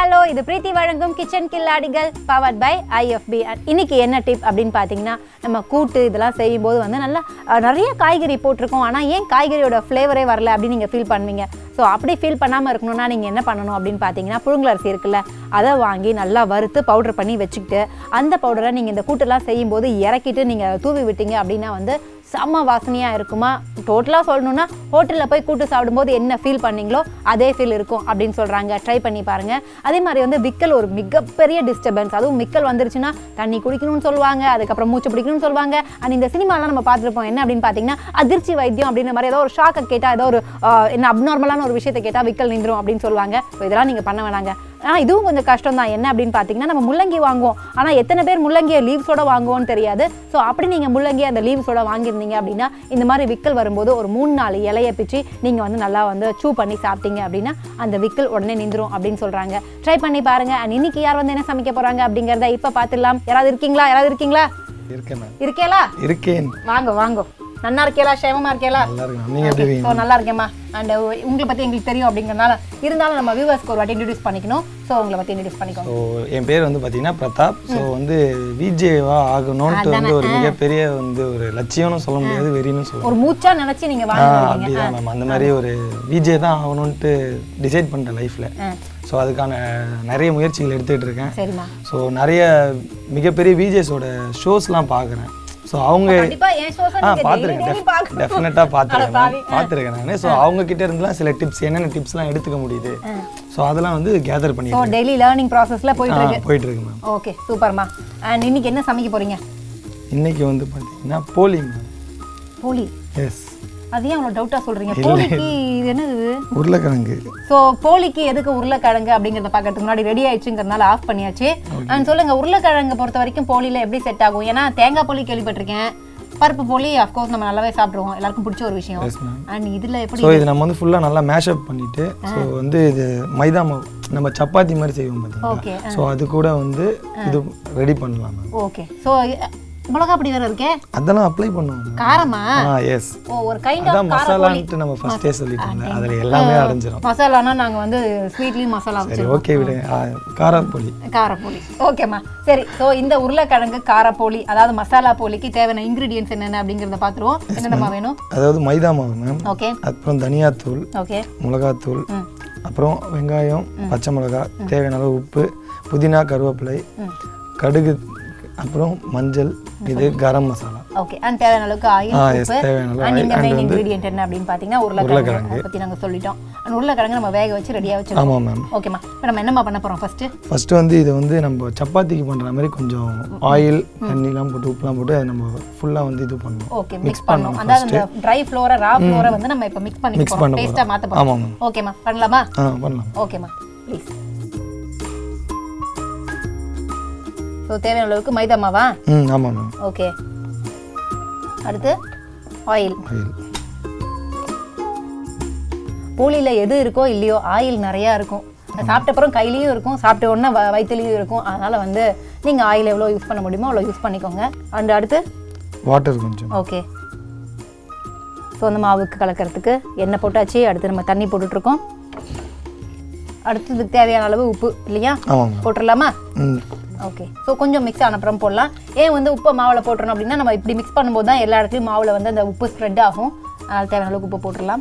Hello இது பிரீத்தி வழங்கும் kitchen கில்லாடிகள் பவர்ட் பை ஐஎஃப்பி இன்னைக்கு என்ன டிப் அப்படின்னு பார்த்தீங்கன்னா நம்ம கூட்டு இதெல்லாம் செய்யும்போது வந்து நல்லா அஹ், நிறைய காய்கறி போட்டிருக்கோம் ஆனால் ஏன் காய்கறியோட ஃப்ளேவரே வரல அப்படின்னு நீங்கள் ஃபீல் பண்ணுவீங்க ஸோ அப்படி ஃபீல் பண்ணாமல் இருக்கணும்னா நீங்கள் என்ன பண்ணணும் அப்படின்னு பார்த்தீங்கன்னா புழுங்கலரிசி இருக்குல்ல அதை வாங்கி நல்லா வறுத்து பவுடர் பண்ணி வச்சுக்கிட்டு அந்த பவுடரை நீங்கள் இந்த கூட்டெல்லாம் செய்யும்போது இறக்கிட்டு நீங்கள் தூவி விட்டீங்க அப்படின்னா வந்து செம்ம வாசனையாக இருக்குமா டோட்டலாக சொல்லணும்னா ஹோட்டலில் போய் கூட்டு சாப்பிடும்போது என்ன ஃபீல் பண்ணீங்களோ அதே ஃபீல் இருக்கும் அப்படின்னு சொல்கிறாங்க ட்ரை பண்ணி பாருங்கள் அதே மாதிரி வந்து விக்கல் ஒரு மிகப்பெரிய டிஸ்டர்பன்ஸ் அதுவும் விக்கல் வந்துருச்சுன்னா தண்ணி குடிக்கணும்னு சொல்லுவாங்க அதுக்கப்புறம் மூச்சு பிடிக்கணும்னு சொல்லுவாங்க அண்ட் இந்த சினிமாலாம் நம்ம பார்த்துருப்போம் என்ன அப்படின்னு பார்த்தீங்கன்னா அதிர்ச்சி வைத்தியம் அப்படின்ற மாதிரி ஏதோ ஒரு ஷாக்கை கேட்டால் ஏதோ ஒரு ஆஹ், என்ன அப்நார்மலான ஒரு விஷயத்தை கேட்டால் விக்கல் நின்றும் அப்படின்னு சொல்லுவாங்க ஸோ இதெல்லாம் நீங்கள் பண்ண வேணாங்க ஆனால் இதுவும் கொஞ்சம் கஷ்டம் தான் என்ன அப்படின்னு பார்த்தீங்கன்னா நம்ம முள்ளங்கி வாங்குவோம் ஆனால் எத்தனை பேர் முள்ளங்கியை லீவ்ஸோட வாங்குவோம்னு தெரியாது ஸோ அப்படி நீங்கள் முள்ளங்கி அந்த லீவ்ஸோட வாங்கியிருந்தீங்க அப்படின்னா இந்த மாதிரி விக்கல் வரும்போது ஒரு மூணு நாலு இலையை பிச்சு நீங்கள் வந்து நல்லா வந்து சூ பண்ணி சாப்பிட்டீங்க அப்படின்னா அந்த விக்கல் உடனே நின்றும் அப்படின்னு சொல்கிறாங்க ட்ரை பண்ணி பாருங்க அண்ட் இன்னைக்கு யார் வந்து என்ன சமைக்க போகிறாங்க அப்படிங்கிறத இப்போ பார்த்துடலாம் யாராவது இருக்கீங்களா யாராவது இருக்கீங்களா இருக்கேன் மேம் இருக்கேலா இருக்கேன் வாங்க வாங்க நன்னா இருக்கேலா சேமமா இருக்கேலா நல்லா இருக்கு மேம் நீங்கள் எப்படி இருக்கீங்க ஸோ நல்லா இருக்கேம்மா அண்ட் உங்களை பற்றி எங்களுக்கு தெரியும் அப்படிங்கிறனால இருந்தாலும் நம்ம வியூவர்ஸ்க்கு ஒரு வாட்டி இன்ட்ரடியூஸ் பண்ணிக்கணும் ஸோ உங்களை பற்றி இன்ட்ரடியூஸ் பண்ணிக்கோங்க ஸோ என் பேர் வந்து பார்த்தீங்கன்னா பிரதாப் ஸோ வந்து விஜேவா ஆகணும்ட்டு வந்து ஒரு மிகப்பெரிய வந்து ஒரு லட்சியம்னு சொல்ல முடியாது வெறின்னு சொல்லலாம் ஒரு மூச்சா நினைச்சு நீங்க ஆ வாங்க அப்படிதான் மேம் அந்த மாதிரி ஒரு விஜே தான் ஆகணும்ட்டு டிசைட் பண்ணிட்டேன் லைஃப்பில் ஸோ அதுக்கான நிறைய முயற்சிகள் எடுத்துகிட்டு இருக்கேன் சரிம்மா ஸோ நிறைய மிகப்பெரிய விஜேஸோட ஷோஸ்லாம் பார்க்குறேன் ஸோ அவங்க கண்டிப்பா என் ஷோஸ் ஆ பார்த்துருக்கேன் டெஃபினட்டாக பார்த்துருக்கேன் பார்த்துருக்கேன் நான் ஸோ அவங்க கிட்ட இருந்துலாம் சில டிப்ஸ் என்னென்ன டிப்ஸ்லாம் எடுத்துக்க முடியுது ஸோ அதெல்லாம் வந்து கேதர் பண்ணி ஸோ டெய்லி லேர்னிங் ப்ராசஸ்ல போயிட்டு இருக்கு போயிட்டு இருக்கு மேம் ஓகே சூப்பர்மா அண்ட் இன்னைக்கு என்ன சமைக்க போறீங்க இன்னைக்கு வந்து பார்த்தீங்கன்னா போலி மேம் போலி எஸ் அது ஏன் அவ்வளோ டவுட்டா சொல்றீங்க போலிக்கு இது என்னது உருளைக்கிழங்கு ஸோ போலிக்கு எதுக்கு உருளைக்கிழங்கு அப்படிங்கிறத பார்க்கறதுக்கு முன்னாடி ரெடி ஆயிடுச்சுங்கிறதுனால ஆஃப் பண்ணியாச்சு அண்ட் சொல்லுங்க உருளைக்கிழங்கு பொறுத்த வரைக்கும் போலியில எப்படி செட் ஆகும் ஏன்னா தேங்காய் போலி கேள்விப்பட்டிருக்கேன் பருப்பு போலி அஃப்கோர்ஸ் நம்ம நல்லாவே சாப்பிடுவோம் எல்லாருக்கும் பிடிச்ச ஒரு விஷயம் எஸ் மேம் அண்ட் இதுல எப்படி ஸோ இது நம்ம வந்து ஃபுல்லாக நல்லா மேஷப் பண்ணிட்டு ஸோ வந்து இது மைதா மாவு நம்ம சப்பாத்தி மாதிரி செய்வோம் பார்த்தீங்களா ஓகே ஸோ அது கூட வந்து இது ரெடி பண்ணலாம் மேம் ஓகே ஸோ மிளகா பொடி வேற இருக்கே அதெல்லாம் அப்ளை பண்ணுவோம் ma'am. காரமா ஆ எஸ் ஓ ஒரு கைண்ட் அதான் ஆஃப் கார மசாலான்ட்டு நம்ம ஃபர்ஸ்டே சொல்லிட்டோம்ல அதில் எல்லாமே அடைஞ்சிரும் மசாலானா நாங்க வந்து ஸ்வீட்லயும் மசாலா சரி வச்சிருக்கோம் ஓகே விடு ஆ, காரப்பொடி காரப்போலி ஓகேம்மா சரி ஸோ இந்த உருளைக்கிழங்கு காரப்போலி அதாவது மசாலா போலிக்கு தேவையான இன்கிரீடியன்ஸ் என்னென்ன அப்படிங்கிறத பார்த்துருவோம் என்னென்னமா வேணும் அதாவது மைதா மாவு மேம் ஓகே அப்புறம் தனியாத்தூள் ஓகே மிளகாத்தூள் ம் அப்புறம் வெங்காயம் பச்சை மிளகா தேவையான அளவு உப்பு புதினா கருவேப்பிலை கடுகு அப்புறம் மஞ்சள் இது கரம் மசாலா ஓகே அண்ட் தேவையான அளவுக்கு ஆயில் ஆ எஸ் உப்பு தேவையான அளவு அண்ட் oil இந்த and மெயின் வந்து இன்கிரீடியன்ட் என்ன அப்படின்னு பார்த்தீங்கன்னா உருளைக்கிழங்கு அதை பற்றி நாங்கள் சொல்லிட்டோம் அண்ட் உருளைக்கிழங்கு நம்ம வேக வச்சு ரெடியாக வச்சிருக்கோம் ஆமாம் மேம் ஓகேம்மா இப்போ நம்ம என்னம்மா பண்ண போகிறோம் ஃபர்ஸ்ட்டு ஃபஸ்ட்டு வந்து இதை வந்து நம்ம சப்பாத்திக்கு பண்ணுற மாதிரி கொஞ்சம் ஆயில் தண்ணிலாம் போட்டு உப்புலாம் போட்டு அதை நம்ம ஃபுல்லாக வந்து இது பண்ணணும் ஓகே மிக்ஸ் பண்ணணும் அதாவது இந்த ட்ரை ஃப்ளோரை ரா ஃப்ளோரை வந்து நம்ம இப்போ மிக்ஸ் பண்ணி Mix பண்ண போகிறோம் டேஸ்ட்டாக மாற்ற போகிறோம் ஆமாம் மேம் ஓகேம்மா பண்ணலாமா ஆ பண்ணலாம் ஓகேம்மா ப்ளீஸ் ஸோ தேவையான அளவுக்கு மைதா மாவா ம் ஆமாம் மேம் ஓகே அடுத்து ஆயில் ஆயில் பூலியில் எது இருக்கோ இல்லையோ ஆயில் நிறையா இருக்கும் சாப்பிட்ட அப்புறம் கையிலையும் இருக்கும் சாப்பிட்ட உடனே வ வயிற்றுலையும் இருக்கும் அதனால் வந்து நீங்கள் ஆயில் எவ்வளோ யூஸ் பண்ண முடியுமோ அவ்வளோ யூஸ் பண்ணிக்கோங்க அண்ட் அடுத்து வாட்டர் கொஞ்சம் ஓகே ஸோ அந்த மாவுக்கு கலக்கிறதுக்கு எண்ணெய் போட்டாச்சு அடுத்து நம்ம தண்ணி போட்டுட்ருக்கோம் அடுத்து இதுக்கு தேவையான அளவு உப்பு இல்லையா ஆமாம் மேம் போட்டுடலாமா ம் ஓகே ஸோ கொஞ்சம் மிக்ஸ் ஆன அப்புறம் போடலாம் ஏன் வந்து உப்பை மாவில் போட்டுறோம் அப்படின்னா நம்ம இப்படி மிக்ஸ் பண்ணும்போது தான் எல்லா இடத்துலையும் மாவில் வந்து அந்த உப்பு ஸ்ப்ரெட் ஆகும் அதனால் தேவையான அளவுக்கு உப்பு போட்டுடலாம்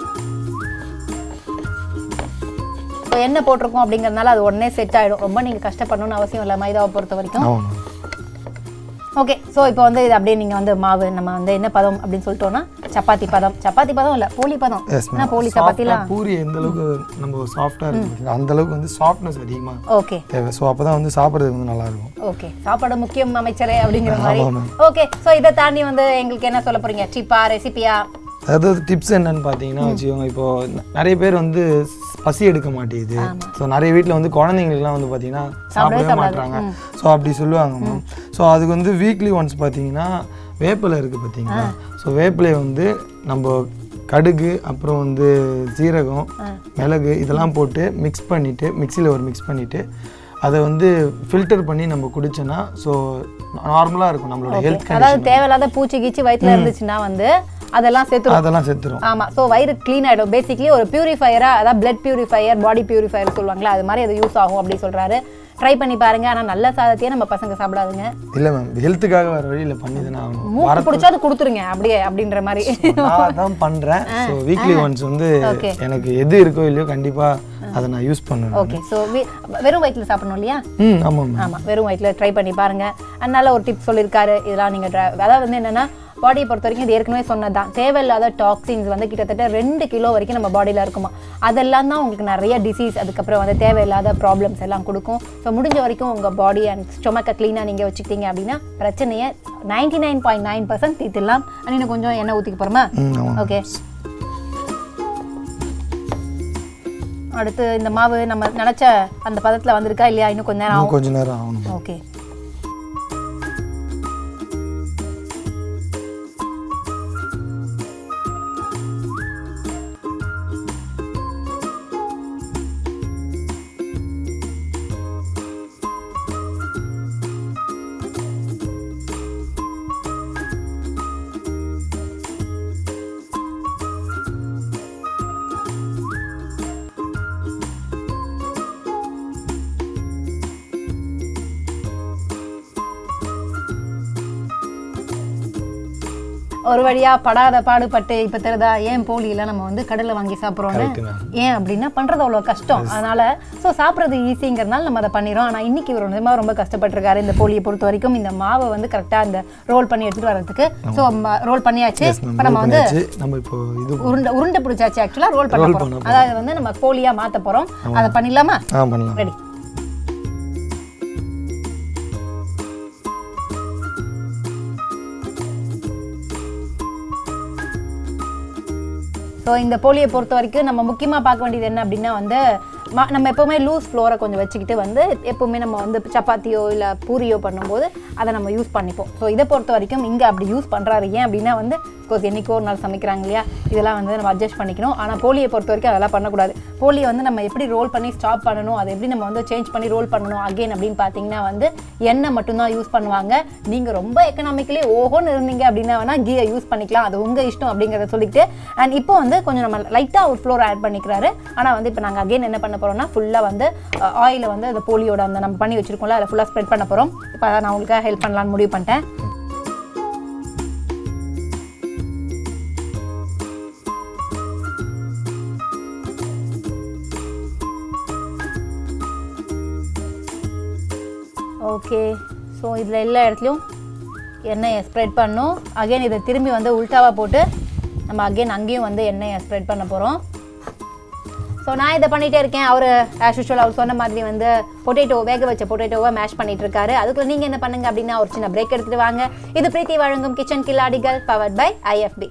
ஸோ எண்ணெய் போட்டிருக்கோம் அப்படிங்கிறதுனால அது உடனே செட் ஆகிடும் ரொம்ப நீங்கள் கஷ்டப்படணும்னு அவசியம் இல்லை மைதாவை பொறுத்த வரைக்கும் ஆமாம் மேம் ஓகே ஸோ இப்போ வந்து இது அப்படியே நீங்கள் வந்து மாவு நம்ம வந்து என்ன பதம் அப்படின்னு சொல்லிட்டோம்னா சப்பாத்தி பதம் சப்பாத்தி பதம் இல்லை போலி பதம் எஸ் என்ன மேம் போலி சப்பாத்திலாம் பூரி எந்த அளவுக்கு நம்ம சாஃப்டாக இருக்கு அந்த அளவுக்கு வந்து சாஃப்ட்னஸ் அதிகமாக ஓகே தேவை ஸோ அப்போ தான் வந்து சாப்பிட்றதுக்கு வந்து நல்லா இருக்கும் ஓகே சாப்பாடு முக்கியம் அமைச்சரே அப்படிங்கிற மாதிரி ஆமாம் மேம் ஓகே ஸோ இதை தாண்டி வந்து எங்களுக்கு என்ன சொல்ல போறீங்க டிப்பா ரெசிபியா அதாவது டிப்ஸ் என்னன்னு பார்த்தீங்கன்னா வச்சுக்கோங்க இப்போ ந- நிறைய பேர் வந்து பசி எடுக்க மாட்டேங்குது ஸோ நிறைய வீட்டில் வந்து குழந்தைங்களுக்குலாம் வந்து பார்த்தீங்கன்னா சாப்பிடவே மாட்டாங்க ஸோ அப்படி சொல்லுவாங்க மேம் ஸோ அதுக்கு வந்து வீக்லி ஒன்ஸ் பார்த்தீங்கன்னா வேப்பிலை இருக்குது பார்த்தீங்களா ஸோ வேப்பிலையை வந்து நம்ம கடுகு அப்புறம் வந்து சீரகம் மிளகு இதெல்லாம் போட்டு மிக்ஸ் பண்ணிவிட்டு மிக்சியில் ஒரு மிக்ஸ் பண்ணிவிட்டு அதை வந்து ஃபில்டர் பண்ணி நம்ம குடிச்சோன்னா ஸோ நார்மலாக இருக்கும் நம்மளோட ஹெல்த் அதாவது தேவையில்லாத பூச்சி கீச்சி வயிற்றுல இருந்துச்சுன்னா வந்து அதெல்லாம் சேர்த்து அதெல்லாம் செத்துரும் ஆமா ஸோ வயிறு க்ளீன் ஆயிடும் பேசிக்லி ஒரு பியூரிஃபையரா அதாவது பிளட் பியூரிஃபையர் பாடி பியூரிஃபையர் சொல்லுவாங்களா அது மாதிரி அது யூஸ் ஆகும் அப்படி சொல்றாரு ட்ரை பண்ணி பாருங்க ஆனா நல்ல சாதத்தையே நம்ம பசங்க சாப்பிடாதுங்க இல்லை மேம் ஹெல்த்துக்காக வேறு வழியில் பண்ணி தானே ஆகணும் மூக்கு பிடிச்சா அது கொடுத்துருங்க அப்படியே அப்படின்ற மாதிரி நான் தான் பண்ணுறேன் ஸோ வீக்லி ஒன்ஸ் வந்து Okay. எனக்கு எது இருக்கோ இல்லையோ கண்டிப்பாக அதை நான் யூஸ் பண்ணுவேன் ஓகே ஸோ வெறும் வயிற்றுல சாப்பிடணும் இல்லையா ம் ஆமாம் மேம் ஆமா வெறும் வயிற்றுல ட்ரை பண்ணி பாருங்க அதனால ஒரு டிப் சொல்லியிருக்காரு இதெல்லாம் நீங்க try- அதாவது வந்து என்னன்னா பாடியை பொறுத்த வரைக்கும் இது ஏற்கனவே சொன்னதுதான் தேவையில்லாத டாக்ஸின்ஸ் வந்து கிட்டத்தட்ட ரெண்டு கிலோ வரைக்கும் நம்ம பாடியில இருக்குமா அதெல்லாம் தான் உங்களுக்கு நிறைய டிசீஸ் அதுக்கப்புறம் வந்து தேவையில்லாத ப்ராப்ளம்ஸ் எல்லாம் கொடுக்கும் ஸோ முடிஞ்ச வரைக்கும் உங்க பாடி அண்ட் ஸ்டொமக்கை க்ளீனாக நீங்க வச்சுக்கிட்டீங்க அப்படின்னா பிரச்சனையை ninety nine point nine percent தீர்த்திடலாம் இன்னும் கொஞ்சம் எண்ணெய் ஊற்றிக்க போகிறோமா ம் ஆமாம் ஓகே அடுத்து இந்த மாவு நம்ம நினச்ச அந்த பதத்தில் வந்திருக்கா இல்லையா இன்னும் கொஞ்ச நேரம் ஆகும் இன்னும் கொஞ்ச நேரம் ஆகணும் ஓகே ஒரு வழியா படாத பாடுபட்டு இப்ப தெரியுதா ஏன் போலியில நம்ம வந்து கடையில வாங்கி சாப்பிட்றோம்னு Correct ma'am. ஏன் அப்படின்னா பண்றது அவ்வளவு கஷ்டம் அதனால சோ சாப்பிட்றது ஈஸிங்கிறதுனால நம்ம அதை பண்ணிடுறோம் ஆனா இன்னைக்கு இவர் நிஜமா ரொம்ப கஷ்டப்பட்டிருக்காரு இந்த போலியை பொறுத்த வரைக்கும் இந்த மாவை வந்து கரெக்டா இந்த ரோல் பண்ணி எடுத்துட்டு வர்றதுக்கு ஸோ ரோல் பண்ணியாச்சு எஸ் மேம் இப்போ நம்ம வந்து பண்ணியாச்சு நம்ம இப்போ இது உருண்டை உருண்டை பிடிச்சாச்சு ஆக்சுவலா ரோல் பண்ண Roll போறோம் பண்ண அதாவது வந்து நம்ம போலியா மாத்த போறோம் அதை பண்ணிடலாமா ஆ பண்ணலாம் ரெடி ஸோ இந்த போலியை பொறுத்த வரைக்கும் நம்ம முக்கியமாக பார்க்க வேண்டியது என்ன அப்படின்னா வந்து ம- நம்ம எப்போவுமே லூஸ் ஃப்ளோரை கொஞ்சம் வச்சுக்கிட்டு வந்து எப்போவுமே நம்ம வந்து சப்பாத்தியோ இல்லை பூரியோ பண்ணும்போது அதை நம்ம யூஸ் பண்ணிப்போம் ஸோ இதை பொறுத்த வரைக்கும் இங்கே அப்படி யூஸ் பண்ணுறாரு ஏன் அப்படின்னா வந்து கோர்ஸ் என்னைக்கோ ஒரு நாள் சமைக்கிறாங்க இல்லையா இதெல்லாம் வந்து நம்ம அட்ஜஸ்ட் பண்ணிக்கணும் ஆனால் போலியை பொறுத்த வரைக்கும் அதெல்லாம் பண்ணக்கூடாது போலியை வந்து நம்ம எப்படி ரோல் பண்ணி ஸ்டாப் பண்ணணும் அதை எப்படி நம்ம வந்து சேஞ்ச் பண்ணி ரோல் பண்ணணும் அகைன் அப்படின்னு பார்த்தீங்கன்னா வந்து எண்ணெய் மட்டும்தான் யூஸ் பண்ணுவாங்க நீங்கள் ரொம்ப எக்கனாமிக்கலி ஓஹோன்னு இருந்தீங்க அப்படின்னா வேணால் கீயை யூஸ் பண்ணிக்கலாம் அது உங்கள் இஷ்டம் அப்படிங்கிறத சொல்லிட்டு அண்ட் இப்போ வந்து கொஞ்சம் நம்ம லைட்டாக ஒரு ஃப்ளோர் ஆட் பண்ணிக்கிறாரு ஆனால் வந்து இப்போ நாங்கள் அகைன் என்ன பண்ண போகிறோம்னா ஃபுல்லாக வந்து ஆயிலை வந்து அந்த போலியோட அந்த நம்ம பண்ணி வச்சிருக்கோம்ல அதை ஃபுல்லாக ஸ்ப்ரெட் பண்ண போகிறோம் இப்போ அதை நான் உங்களுக்கு ஹெல்ப் பண்ணலாம்னு முடிவு பண்ணிட்டேன் ஓகே ஸோ இதில் எல்லா இடத்துலையும் எண்ணெயை ஸ்ப்ரெட் பண்ணணும் அகைன் இதை திரும்பி வந்து உல்டாவாக போட்டு நம்ம அகைன் அங்கேயும் வந்து எண்ணெயை ஸ்ப்ரெட் பண்ண போகிறோம் ஸோ நான் இதை பண்ணிகிட்டே இருக்கேன் அவர் ஆஸ் யூஷுவல் அவர் சொன்ன மாதிரி வந்து பொட்டேட்டோ வேக வச்ச பொட்டேட்டோவை மேஷ் பண்ணிட்டு இருக்காரு அதுக்குள்ள நீங்கள் என்ன பண்ணுங்க அப்படின்னா ஒரு சின்ன பிரேக் எடுத்துட்டு வாங்க இது பிரீத்தி வழங்கும் கிச்சன் கில்லாடிகள் powered by IFB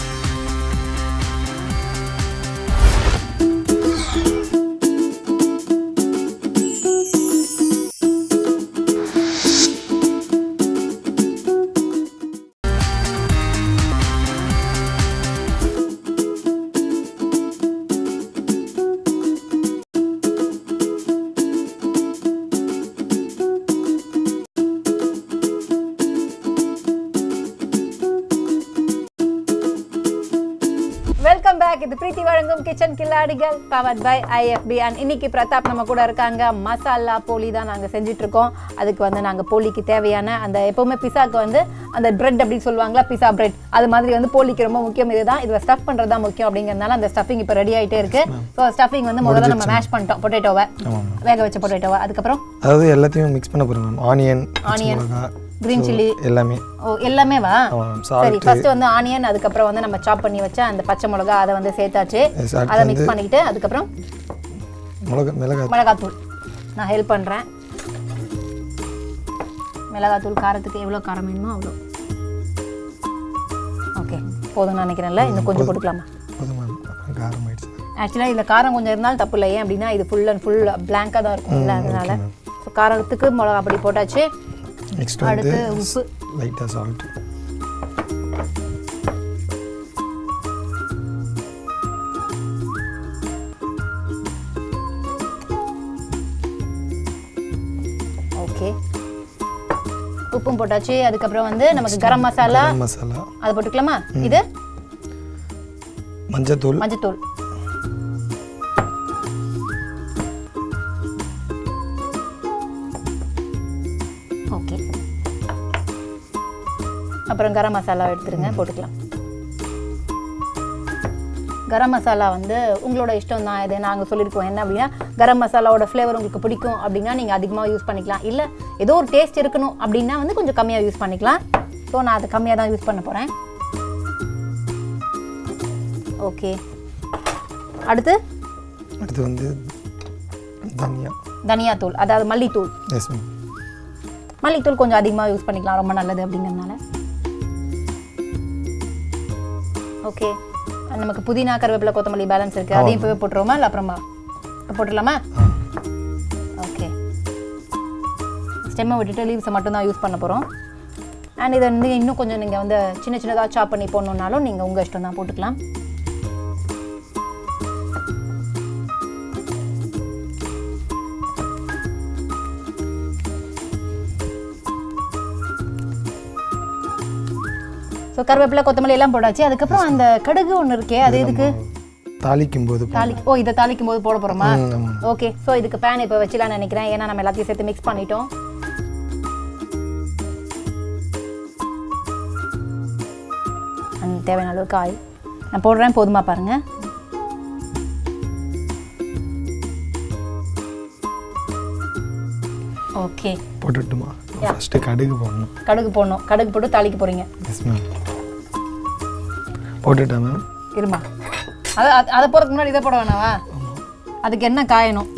welcome back இது பிரீத்தி வழங்கும் கிச்சன் கில்லாடிகள் பவர்ட் பை ஐஎஃப்பி அண்ட் இன்னைக்கு பிரதாப் நம்ம கூட இருக்காங்க மசாலா போலி தான் நாங்கள் செஞ்சுட்டு இருக்கோம் அதுக்கு வந்து நாங்கள் போலிக்கு தேவையான அந்த எப்பவுமே பிஸாக்கு வந்து அந்த பிரெட் அப்படின்னு சொல்லுவாங்களா பிஸா பிரெட் அது மாதிரி வந்து போலிக்கு ரொம்ப முக்கியம் இதுதான் இதில் ஸ்டஃப் பண்ணுறது தான் முக்கியம் அப்படிங்கிறதுனால அந்த ஸ்டஃபிங் இப்போ ரெடி ஆகிட்டே இருக்கு ஸோ ஸ்டஃபிங் வந்து முதல்ல நம்ம மேஷ் பண்ணிட்டோம் பொட்டேட்டோவை ஆமாம் வேக வச்ச பொட்டேட்டோவை அதுக்கப்புறம் அதாவது எல்லாத்தையும் மிக்ஸ் பண்ண போகிறேன் மேம் ஆனியன் Onion, மிளகா green chilli. எல்லாமே ஓ எல்லாமே வா ஆமாம் மேம் சரி சால்ட் ஃபர்ஸ்ட் வந்து ஆனியன் அதுக்கப்புறம் வந்து நம்ம சாப் பண்ணி வச்ச அந்த பச்சை மிளகா அதை வந்து சேர்த்தாச்சு Yes, அடுத்து அதை மிக்ஸ் பண்ணிக்கிட்டு அதுக்கப்புறம் மிளகா மிளகா மிளகாத்தூள் நான் ஹெல்ப் பண்ணுறேன் மிளகாத்தூள் காரத்துக்கு எவ்வளோ காரம் வேணுமோ அவ்வளோ ஓகே போதும்னு நினைக்கிறேன்ல இன்னும் கொஞ்சம் போட்டுக்கலாமா போதும் மேம் அப்புறம் காரம் ஆயிடுச்சு ஆக்சுவலாக இதில் காரம் கொஞ்சம் இருந்தாலும் தப்பு இல்லை ஏன் அப்படின்னா இது ஃபுல் அண்ட் ஃபுல் பிளாங்காக தான் இருக்கும்ல அதனால ஸோ காரத்துக்கு மிளகா அப்படி போட்டாச்சு நெக்ஸ்ட் வந்து அடுத்து உப்பு லைட்டாக சால்ட் ஓகே உப்பும் போட்டாச்சு அதுக்கப்புறம் வந்து நமக்கு கரம் மசாலா கரம் மசாலா அதை போட்டுக்கலாமா இது மஞ்சத்தூள் மஞ்சத்தூள் ஓகே அப்புறம் கரம் மசாலா எடுத்துருங்க போட்டுக்கலாம் கரம் மசாலா வந்து உங்களோட இஷ்டம் தான் இது நாங்கள் சொல்லியிருக்கோம் என்ன அப்படின்னா கரம் மசாலாவோட ஃப்ளேவர் உங்களுக்கு பிடிக்கும் அப்படின்னா நீங்கள் அதிகமாக யூஸ் பண்ணிக்கலாம் இல்லை ஏதோ ஒரு டேஸ்ட் இருக்கணும் அப்படின்னா வந்து கொஞ்சம் கம்மியாக யூஸ் பண்ணிக்கலாம் ஸோ நான் அதை கம்மியாக தான் யூஸ் பண்ண போகிறேன் ஓகே அடுத்து அடுத்து வந்து தனியா தனியாத்தூள் அதாவது மல்லித்தூள் எஸ் மேம் மல்லித்தூள் கொஞ்சம் அதிகமாக யூஸ் பண்ணிக்கலாம் ரொம்ப நல்லது அப்படிங்கிறதுனால ஓகே நமக்கு புதினா கருவேப்பிலை கொத்தமல்லி பேலன்ஸ் இருக்குது அதையும் இப்போவே போட்டுருவோமா இல்லை அப்புறமா இப்போ போட்டுடலாமா ஓகே ஸ்டெம்மை விட்டுட்டு லீவ்ஸை மட்டும் தான் யூஸ் பண்ண போகிறோம் அண்ட் இதை வந்து இன்னும் கொஞ்சம் நீங்கள் வந்து சின்ன சின்னதாக சாப் பண்ணி போடணுன்னாலும் நீங்கள் உங்கள் இஷ்டம் தான் போட்டுக்கலாம் ஸோ கருவேப்பிலை கொத்தமல்லி எல்லாம் போடாச்சு அதுக்கப்புறம் அந்த கடுகு ஒன்று இருக்கே அது எதுக்கு தாளிக்கும் போது தாளி ஓ இதை தாளிக்கும் போது போட போகிறோமா ம், ஆமா. ஓகே ஸோ இதுக்கு பேன் இப்போ வச்சுலாம்னு நினைக்கிறேன் ஏன்னா நம்ம எல்லாத்தையும் சேர்த்து மிக்ஸ் பண்ணிட்டோம் And தேவையான அளவுக்கு ஆயில் நான் போடுறேன் போதுமா பாருங்க ஓகே போட்டுட்டுமா ஃபஸ்ட்டு கடுகு போடணும் கடுகு போடணும் கடுகு போட்டு தாளிக்க போறீங்க எஸ் மேம் போட்டுட்டேன் மேம் இருமா அதை அது- அதை போகிறதுக்கு முன்னாடி இதை போட வேணாவா அதுக்கு என்ன காயணும்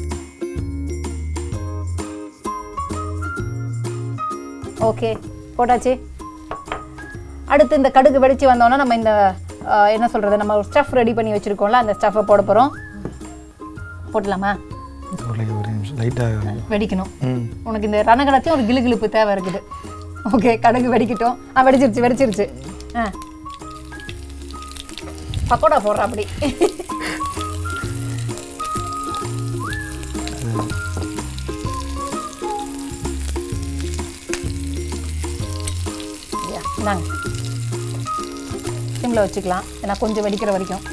ஓகே போட்டாச்சு அடுத்து இந்த கடுகு வெடிச்சு வந்தோன்னா நம்ம இந்த ஆ, என்ன சொல்கிறது நம்ம ஒரு ஸ்டஃப் ரெடி பண்ணி வச்சுருக்கோம்ல அந்த ஸ்டஃப்பை போட போகிறோம் போட்டலாமா ஒரு ஒரு நிமிஷம் லைட்டாக வெடிக்கணும் ம் உனக்கு இந்த ரணகலத்தையும் ஒரு கிளுகிளுப்பு தேவை இருக்குது ஓகே கடுகு வெடிக்கட்டும் ஆ வெடிச்சிருச்சு வெடிச்சிருச்சு ஆ பக்கோடா போடுற அப்படி யா, இந்தாங்க சிம்மில் வச்சுக்கலாம் ஏன்னா கொஞ்சம் வெடிக்கிற வரைக்கும்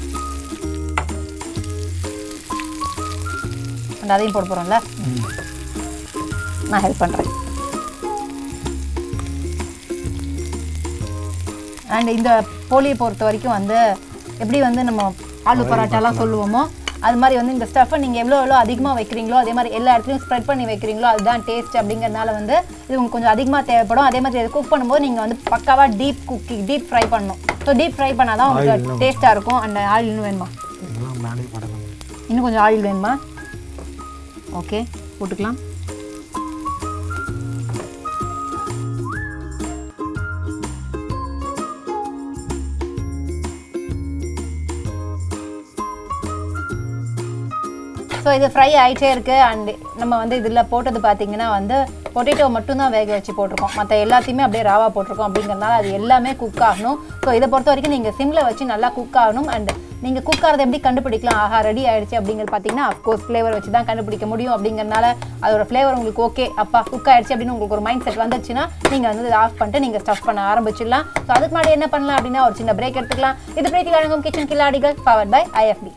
அந்த அதையும் போட போகிறோம்ல நான் ஹெல்ப் பண்ணுறேன் அண்ட் இந்த போலியை பொறுத்த வரைக்கும் வந்து எப்படி வந்து நம்ம ஆலு பரோட்டாலாம் சொல்லுவோமோ அது மாதிரி வந்து இந்த ஸ்டஃப்பை நீங்கள் எவ்வளோ எவ்வளோ அதிகமாக வைக்கிறீங்களோ அதே மாதிரி எல்லா இடத்துலையும் ஸ்ப்ரெட் பண்ணி வைக்கிறீங்களோ அதுதான் டேஸ்ட் அப்படிங்கிறதுனால வந்து இது உங்களுக்கு கொஞ்சம் அதிகமாக தேவைப்படும் அதே மாதிரி இது குக் பண்ணும்போது நீங்கள் வந்து பக்காவாக டீப் குக்கி டீப் ஃப்ரை பண்ணணும் ஸோ டீப் ஃப்ரை பண்ணால் தான் உங்களுக்கு டேஸ்ட்டாக இருக்கும் அண்ட் ஆயில் இன்னும் வேணுமா இதெல்லாம் மேலே படலாம் இன்னும் கொஞ்சம் ஆயில் வேணுமா ஓகே போட்டுக்கலாம் ஸோ இது ஃப்ரை ஆகிட்டே இருக்கு அண்ட் நம்ம வந்து இதில் போட்டது பார்த்தீங்கன்னா வந்து பொட்டேட்டோ மட்டும்தான் வேக வச்சு போட்டிருக்கோம் மற்ற எல்லாத்தையுமே அப்படியே ராவா போட்டிருக்கோம் அப்படிங்கிறனால அது எல்லாமே குக் ஆகணும் ஸோ இதை பொறுத்த வரைக்கும் நீங்கள் சிம்மில் வச்சு நல்லா குக் ஆகணும் அண்ட் நீங்கள் குக் ஆகிறத எப்படி கண்டுபிடிக்கலாம் ஆஹா ரெடி ஆயிடுச்சு அப்படிங்கிறது பார்த்தீங்கன்னா அஃப்கோர்ஸ் ஃப்ளேவர் வச்சு தான் கண்டுபிடிக்க முடியும் அப்படிங்கிறனால அதோட ஃப்ளேவர் உங்களுக்கு ஓகே அப்பா குக் ஆயிடுச்சு அப்படின்னு உங்களுக்கு ஒரு மைண்ட் செட் வந்துச்சுன்னா நீங்கள் வந்து ஆஃப் பண்ணிட்டு நீங்கள் ஸ்டஃப் பண்ண ஆரம்பிச்சிடலாம் ஸோ அதுக்கு முன்னாடி என்ன பண்ணலாம் அப்படின்னா ஒரு சின்ன பிரேக் எடுத்துக்கலாம் இது பிரேக் வழங்கும் கிச்சன் கில்லாடிகள் power by IFB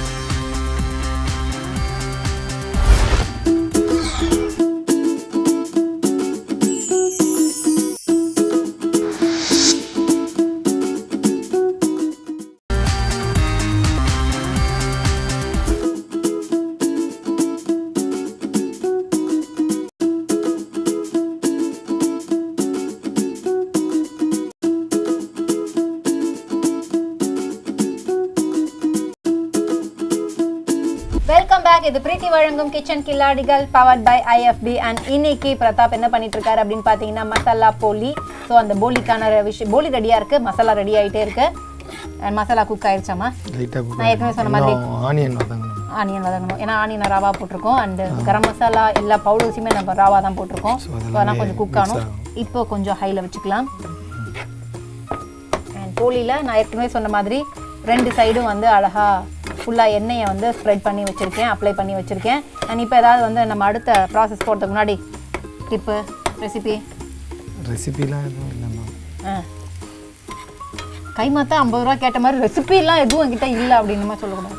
welcome back இது பிரீத்தி வழங்கும் கிச்சன் கில்லாடிகள் பவர்ட் பை ஐஎஃப்பி அண்ட் இன்னைக்கு பிரதாப் என்ன பண்ணிட்டு இருக்காரு அப்படின்னு பார்த்தீங்கன்னா மசாலா போலி ஸோ அந்த போலிக்கான விஷயம் போலி ரெடியாக இருக்கு மசாலா ரெடி ஆகிட்டே இருக்கு அண்ட் மசாலா குக் ஆயிடுச்சாமா லைட்டாக நான் ஏற்கனவே சொன்ன மாதிரி ஆனியன் வதங்கணும் ஆனியன் வதங்கணும் ஏன்னா ஆனியன் ராவா போட்டிருக்கோம் அண்ட் கரம் மசாலா எல்லா பவுடர்ஸுமே நம்ம ராவா தான் போட்டிருக்கோம் So, ஸோ அதெல்லாம் அதெல்லாம் கொஞ்சம் குக் mix ஆகணும் ஆகும். இப்போ கொஞ்சம் ஹையில் வச்சுக்கலாம் அண்ட் போலியில் நான் ஏற்கனவே சொன்ன மாதிரி ரெண்டு சைடும் வந்து அழகா ஃபுல்லாக எண்ணெயை வந்து ஸ்ப்ரெட் பண்ணி வச்சுருக்கேன் அப்ளை பண்ணி வச்சுருக்கேன் அண்ட் இப்போ ஏதாவது வந்து நம்ம அடுத்த ப்ராசஸ் போகிறதுக்கு முன்னாடி டிப்பு ரெசிபி ரெசிபிலாம் எதுவும் இல்லைம்மா ஆ கைமாத்தா ஐம்பது ரூபா கேட்ட மாதிரி ரெசிபிலாம் எதுவும் என்கிட்ட இல்லை அப்படின்னு மாதிரி சொல்லக்கூடாது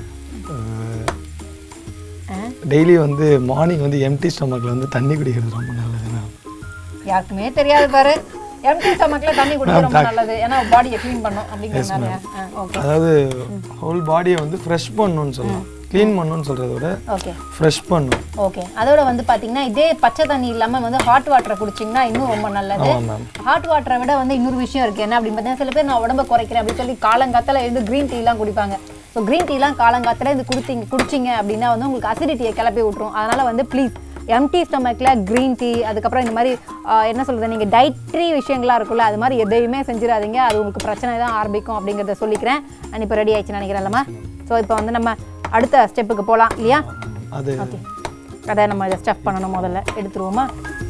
ஆ? டெய்லி வந்து மார்னிங் வந்து எம்டி ஸ்டொமக்கில் வந்து தண்ணி குடிக்கிறது ரொம்ப நல்லது மேம் யாருக்குமே தெரியாது பாரு எம்டி ஸ்டமக்ல தண்ணி குடிக்க ரொம்ப நல்லது ஏன்னா பாடியை க்ளீன் பண்ணும் அப்படிங்கிறதுனால ஓகே அதாவது ஹோல் பாடியை வந்து ஃப்ரெஷ் பண்ணணும்னு சொல்லலாம் க்ளீன் பண்ணணும்னு சொல்கிறத விட ஓகே ஃப்ரெஷ் பண்ணும் ஓகே அதோட வந்து பாத்தீங்கன்னா இதே பச்சை தண்ணி இல்லாம வந்து ஹாட் வாட்டரை குடிச்சிங்கன்னா இன்னும் ரொம்ப நல்லது ஆமாம் மேம் ஹாட் வாட்டரை விட வந்து இன்னொரு விஷயம் இருக்கு என்ன அப்படின்னு பார்த்தீங்கன்னா சில பேர் நான் உடம்ப குறைக்கிறேன் அப்படின்னு சொல்லி காலங்காத்தால எழுந்து க்ரீன் டீலாம் குடிப்பாங்க ஸோ க்ரீன் டீலாம் காலங்காத்தால இது குடிச்சிங்க குடிச்சிங்க அப்படின்னா வந்து உங்களுக்கு அசிடிட்டியை கிளப்பி விட்டுரும் அதனால வந்து ப்ளீஸ் எம்டி ஸ்டொமக்கில் க்ரீன் டீ அதுக்கப்புறம் இந்த மாதிரி ஆஹ், என்ன சொல்றது நீங்கள் டைட்ரி விஷயங்களா இருக்குல்ல அது மாதிரி எதையுமே செஞ்சிடாதீங்க அது உங்களுக்கு பிரச்சனை தான் ஆரம்பிக்கும் அப்படிங்கிறத சொல்லிக்கிறேன் நான் இப்போ ரெடி ஆயிடுச்சு நினைக்கிறேன்லம்மா ஸோ இப்போ வந்து நம்ம அடுத்த ஸ்டெப்புக்கு போகலாம் இல்லையா அது ஓகே அதை நம்ம இதை ஸ்டஃப் பண்ணணும் முதல்ல எடுத்துருவோமா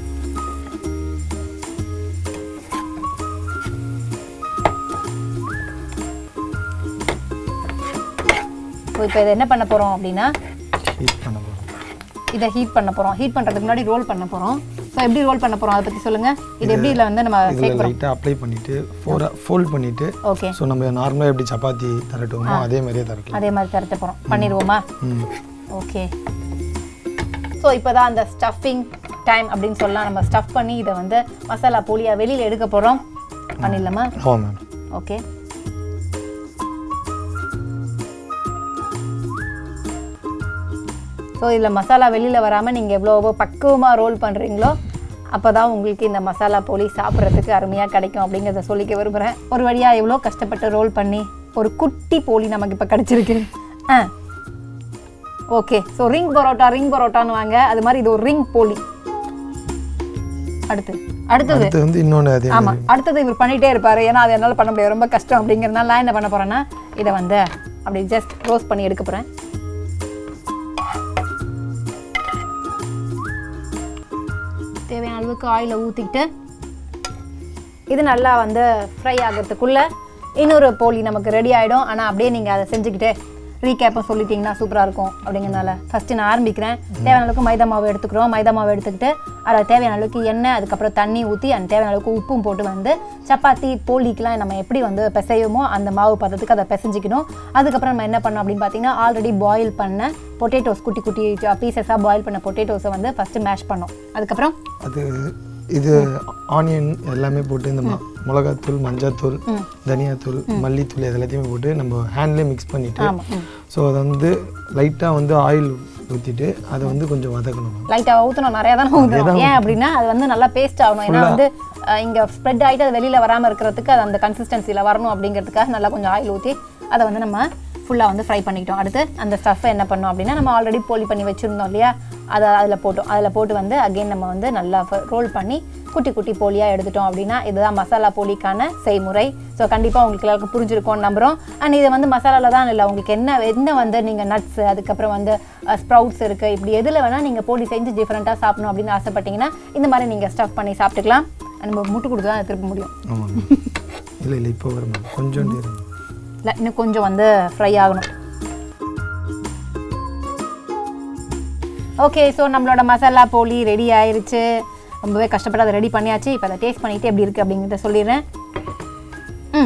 ஸோ இப்போ இதை என்ன பண்ண போகிறோம் அப்படின்னா ஹீட் பண்ண போகிறோம் இதை ஹீட் பண்ண போகிறோம் ஹீட் பண்ணுறதுக்கு முன்னாடி ரோல் பண்ண போகிறோம் ஸோ எப்படி ரோல் பண்ண போகிறோம் அதை பற்றி சொல்லுங்கள் இது எப்படி இதில் வந்து நம்ம இதில் சேர்க்க போகிறோம் லைட்டாக அப்ளை பண்ணிவிட்டு ஃபோரா ஃபோல்ட் பண்ணிவிட்டு ஓகே ஸோ நம்ம நார்மலாக எப்படி சப்பாத்தி தரட்டுமோ அதே மாதிரியே தரக்கலாம் அதே மாதிரி திரட்ட போகிறோம் பண்ணிடுவோமா ம் ஓகே ஸோ இப்போ தான் அந்த ஸ்டஃபிங் டைம் அப்படின்னு சொல்லலாம் நம்ம ஸ்டஃப் பண்ணி இதை வந்து மசாலா போலியாக வெளியில் எடுக்க போகிறோம் பண்ணிடலாமா ஆமாம் மேம் ஓகே ஸோ இதில் மசாலா வெளியில் வராமல் நீங்கள் எவ்வளோ பக்குவமாக ரோல் பண்ணுறீங்களோ அப்போ தான் உங்களுக்கு இந்த மசாலா போலி சாப்பிட்றதுக்கு அருமையாக கிடைக்கும் அப்படிங்கிறத சொல்லிக்க விரும்புகிறேன் ஒரு வழியாக எவ்வளோ கஷ்டப்பட்டு ரோல் பண்ணி ஒரு குட்டி போலி நமக்கு இப்போ கிடச்சிருக்கு ஆ okay so ring parotta ring பரோட்டான்னு வாங்க அது மாதிரி இது ஒரு ரிங் போலி அடுத்து அடுத்தது அடுத்து வந்து இன்னொன்று அதே ஆமா அடுத்தது இவர் பண்ணிட்டே இருப்பாரு ஏன்னா அது என்னால் பண்ண முடியாது ரொம்ப கஷ்டம் அப்படிங்கிறதுனால நான் என்ன பண்ண போறேன்னா இதை வந்து அப்படி ஜஸ்ட் ரோஸ்ட் பண்ணி எடுக்க போறேன் தேவையான அளவுக்கு ஆயிலை ஊற்றிக்கிட்டு இது நல்லா வந்து ஃப்ரை ஆகிறதுக்குள்ள இன்னொரு போலி நமக்கு ரெடி ஆகிடும் ஆனால் அப்படியே நீங்கள் அதை செஞ்சுக்கிட்டே ரீகேப்பும் சொல்லிட்டீங்கன்னா சூப்பராக இருக்கும் அப்படிங்கிறனால ஃபஸ்ட்டு நான் ஆரம்பிக்கிறேன் தேவையான அளவுக்கு மைதா மாவு எடுத்துக்கிறோம் மைதா மாவு எடுத்துக்கிட்டு அதில் தேவையான அளவுக்கு எண்ணெய் அதுக்கப்புறம் தண்ணி ஊற்றி அந்த தேவையான அளவுக்கு உப்பும் போட்டு வந்து சப்பாத்தி போலிக்கெலாம் நம்ம எப்படி வந்து பிசையுமோ அந்த மாவு பதத்துக்கு அதை பிசைஞ்சிக்கணும் அதுக்கப்புறம் நம்ம என்ன பண்ணோம் அப்படின்னு பார்த்தீங்கன்னா ஆல்ரெடி பாயில் பண்ண பொட்டேட்டோஸ் குட்டி குட்டி பீசஸாக பாயில் பண்ண பொட்டேட்டோஸை வந்து ஃபஸ்ட்டு மேஷ் பண்ணோம் அதுக்கப்புறம் அது இது ஆனியன் எல்லாமே போட்டு இந்த ம- மிளகாத்தூள் மஞ்சள்தூள் தனியாத்தூள் மல்லித்தூள் இது எல்லாத்தையுமே போட்டு நம்ம ஹேண்ட்லேயே மிக்ஸ் பண்ணிட்டு ஆமாம் ம் ஸோ அதை வந்து லைட்டாக வந்து ஆயில் ஊற்றிட்டு அதை வந்து கொஞ்சம் வதக்கணும் லைட்டாக ஊற்றணும் நிறையா தானே ஊற்றணும் ஏன் அப்படின்னா அது வந்து நல்லா பேஸ்ட் ஆகணும் ஏன்னா வந்து அஹ், இங்க ஸ்ப்ரெட் ஆகிட்டு அது வெளியில் வராமல் இருக்கிறதுக்கு அது அந்த கன்சிஸ்டன்சியில் வரணும் அப்படிங்கிறதுக்காக நல்லா கொஞ்சம் ஆயில் ஊற்றி அதை வந்து நம்ம ஃபுல்லாக வந்து ஃப்ரை பண்ணிக்கிட்டோம் அடுத்து அந்த ஸ்டஃப்பை என்ன பண்ணோம் அப்படின்னா நம்ம ஆல்ரெடி போலி பண்ணி வச்சுருந்தோம் இல்லையா அதை அதில் போட்டோம் அதில் போட்டு வந்து அகைன் நம்ம வந்து நல்லா ரோல் பண்ணி குட்டி குட்டி போலியாக எடுத்துட்டோம் அப்படின்னா இதுதான் மசாலா போலிக்கான செய்முறை ஸோ கண்டிப்பாக உங்களுக்கு எல்லாருக்கும் புரிஞ்சிருக்கும்னு நம்புகிறோம் அண்ட் இது வந்து மசாலாவில் தான் இல்லை உங்களுக்கு என்ன என்ன வந்து நீங்கள் நட்ஸ் அதுக்கப்புறம் வந்து ஸ்ப்ரவுட்ஸ் இருக்குது இப்படி எதில் வேணால் நீங்கள் போலி செஞ்சு டிஃப்ரெண்ட்டாக சாப்பிடணும் அப்படின்னு ஆசைப்பட்டீங்கன்னா இந்த மாதிரி நீங்கள் ஸ்டஃப் பண்ணி சாப்பிட்டுக்கலாம் நம்ம முட்டு கொடுத்து தான் அதை திருப்ப முடியும் ஆமாம் இல்லை இல்லை இப்போ வரும் மேம் கொஞ்சோண்டு இருங்க. இல்லை இன்னும் கொஞ்சம் வந்து ஃப்ரை ஆகணும் ஓகே ஸோ நம்மளோட மசாலா போலி ரெடி ஆயிருச்சு ரொம்பவே கஷ்டப்பட்டு அதை ரெடி பண்ணியாச்சு இப்போ அதை டேஸ்ட் பண்ணிட்டு எப்படி இருக்குது அப்படிங்கிறத சொல்லிடுறேன் ம்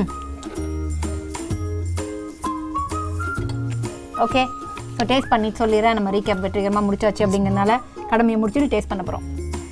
ஓகே ஸோ டேஸ்ட் பண்ணிட்டு சொல்லிடுறேன் நம்ம ரீகேப் வெற்றிகரமாக முடிச்சாச்சு அப்படிங்கிறதுனால கடமையை முடிச்சுட்டு டேஸ்ட் பண்ண போகிறோம்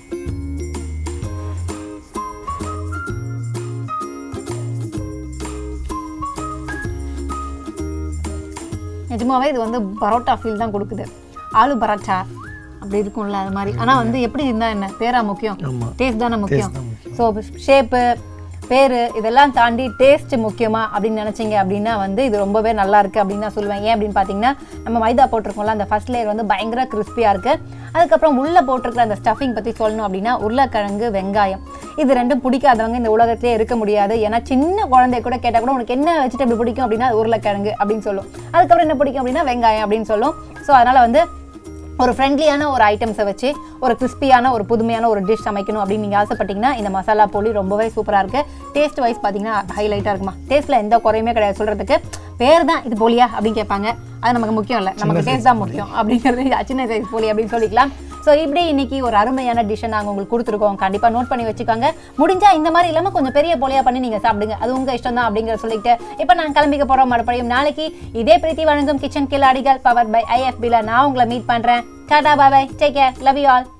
நிஜமாவே இது வந்து பரோட்டா ஃபீல் தான் கொடுக்குது ஆலு பரோட்டா அப்படி இருக்கும்ல அது மாதிரி ஆனால் வந்து எப்படி இருந்தால் என்ன பேரா முக்கியம் ஆமா. டேஸ்ட் தானே முக்கியம் தான் முக்கியம். ஸோ ஷேப்பு பேர் இதெல்லாம் தாண்டி டேஸ்ட் முக்கியமா அப்படின்னு நினச்சிங்க அப்படின்னா வந்து இது ரொம்பவே நல்லா இருக்குது அப்படின்னு நான் சொல்லுவேன் ஏன் அப்படின்னு பார்த்தீங்கன்னா நம்ம மைதா போட்டிருக்கோம்ல அந்த ஃபர்ஸ்ட் லேயர் வந்து பயங்கர கிறிஸ்பியாக இருக்குது அதுக்கப்புறம் உள்ளே போட்டிருக்கிற அந்த ஸ்டஃபிங் பற்றி சொல்லணும் அப்படின்னா உருளைக்கிழங்கு வெங்காயம் இது ரெண்டும் பிடிக்காதவங்க இந்த உலகத்திலே இருக்க முடியாது ஏன்னா சின்ன குழந்தைய கூட கேட்டால் கூட உனக்கு என்ன வெஜிடபிள் பிடிக்கும் அப்படின்னா அது உருளைக்கிழங்கு அப்படின்னு சொல்லும் அதுக்கப்புறம் என்ன பிடிக்கும் அப்படின்னா வெங்காயம் அப்படின்னு சொல்லும் ஸோ அதனால் வந்து ஒரு ஃப்ரெண்ட்லியான ஒரு ஐட்டம்ஸை வச்சு ஒரு கிறிஸ்பியான ஒரு புதுமையான ஒரு டிஷ் சமைக்கணும் அப்படின்னு நீங்கள் ஆசைப்பட்டீங்கன்னா இந்த மசாலா போலி ரொம்பவே சூப்பராக இருக்குது டேஸ்ட் வைஸ் பார்த்தீங்கன்னா ஹைலைட்டாக இருக்குமா டேஸ்ட்டில் எந்த குறையுமே கிடையாது சொல்கிறதுக்கு பேர் தான் இது போலியா அப்படின்னு கேட்பாங்க அது நமக்கு முக்கியம் இல்லை நமக்கு டேஸ்ட் தான் முக்கியம் அப்படிங்கிறது இது சின்ன சைஸ் போலி அப்படின்னு சொல்லிக்கலாம் ஸோ இப்படி இன்னைக்கு ஒரு அருமையான டிஷ்ஷை நாங்கள் உங்களுக்கு கொடுத்துருக்கோம் கண்டிப்பாக நோட் பண்ணி வச்சுக்கோங்க முடிஞ்சா இந்த மாதிரி இல்லாமல் கொஞ்சம் பெரிய போலியா பண்ணி நீங்கள் சாப்பிடுங்க அது உங்கள் இஷ்டம் தான் அப்படிங்கிற சொல்லிட்டு இப்போ நான் கிளம்பிக்க போகிறோம் மறுபடியும் நாளைக்கு இதே பிரீத்தி வழங்கும் கிச்சன் கில்லாடிகள் பவர் பை ஐஎஃபியில் நான் உங்களை மீட் பண்ணுறேன் டாடா bye take care love you all